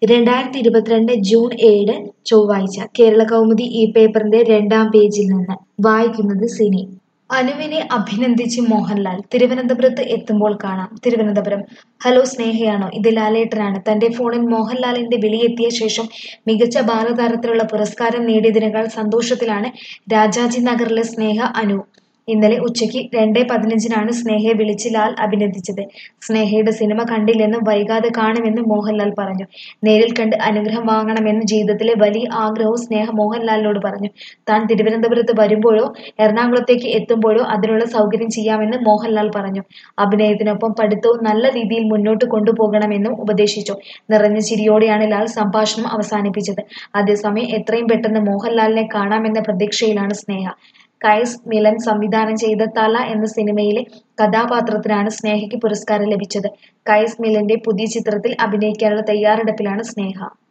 രണ്ടായിരത്തി ഇരുപത്തിരണ്ട് ജൂൺ ഏഴ് ചൊവ്വാഴ്ച കേരള കൗമുദി ഈ പേപ്പറിന്റെ രണ്ടാം പേജിൽ നിന്ന് വായിക്കുന്നത് സിനി അനുവിനെ അഭിനന്ദിച്ച് മോഹൻലാൽ തിരുവനന്തപുരത്ത് എത്തുമ്പോൾ കാണാം തിരുവനന്തപുരം ഹലോ സ്നേഹയാണോ ഇത് ലാലേട്ടനാണ് തന്റെ ഫോണിൽ മോഹൻലാലിന്റെ വിളിയെത്തിയ ശേഷം മികച്ച ബാലതാരത്തിലുള്ള പുരസ്കാരം നേടിയതിനേക്കാൾ സന്തോഷത്തിലാണ് രാജാജി നഗറിലെ സ്നേഹ അനു ഇന്നലെ ഉച്ചയ്ക്ക് രണ്ട് പതിനഞ്ചിനാണ് സ്നേഹയെ വിളിച്ച് ലാൽ അഭിനന്ദിച്ചത് സ്നേഹയുടെ സിനിമ കണ്ടില്ലെന്നും വൈകാതെ കാണുമെന്നും മോഹൻലാൽ പറഞ്ഞു നേരിൽ കണ്ട് അനുഗ്രഹം വാങ്ങണമെന്ന് ജീവിതത്തിലെ വലിയ ആഗ്രഹവും സ്നേഹ മോഹൻലാലിനോട് പറഞ്ഞു താൻ തിരുവനന്തപുരത്ത് വരുമ്പോഴോ എറണാകുളത്തേക്ക് എത്തുമ്പോഴോ അതിനുള്ള സൗകര്യം ചെയ്യാമെന്ന് മോഹൻലാൽ പറഞ്ഞു അഭിനയത്തിനൊപ്പം പഠിത്തവും നല്ല രീതിയിൽ മുന്നോട്ട് കൊണ്ടുപോകണമെന്നും ഉപദേശിച്ചു നിറഞ്ഞ ചിരിയോടെയാണ് ലാൽ സംഭാഷണം അവസാനിപ്പിച്ചത് അതേസമയം എത്രയും പെട്ടെന്ന് മോഹൻലാലിനെ കാണാമെന്ന പ്രതീക്ഷയിലാണ് സ്നേഹ കൈസ് മിലൻ സംവിധാനം ചെയ്ത തല എന്ന സിനിമയിലെ കഥാപാത്രത്തിനാണ് സ്നേഹയ്ക്ക് പുരസ്കാരം ലഭിച്ചത് കൈസ് മിലന്റെ പുതിയ ചിത്രത്തിൽ അഭിനയിക്കാനുള്ള തയ്യാറെടുപ്പിലാണ് സ്നേഹ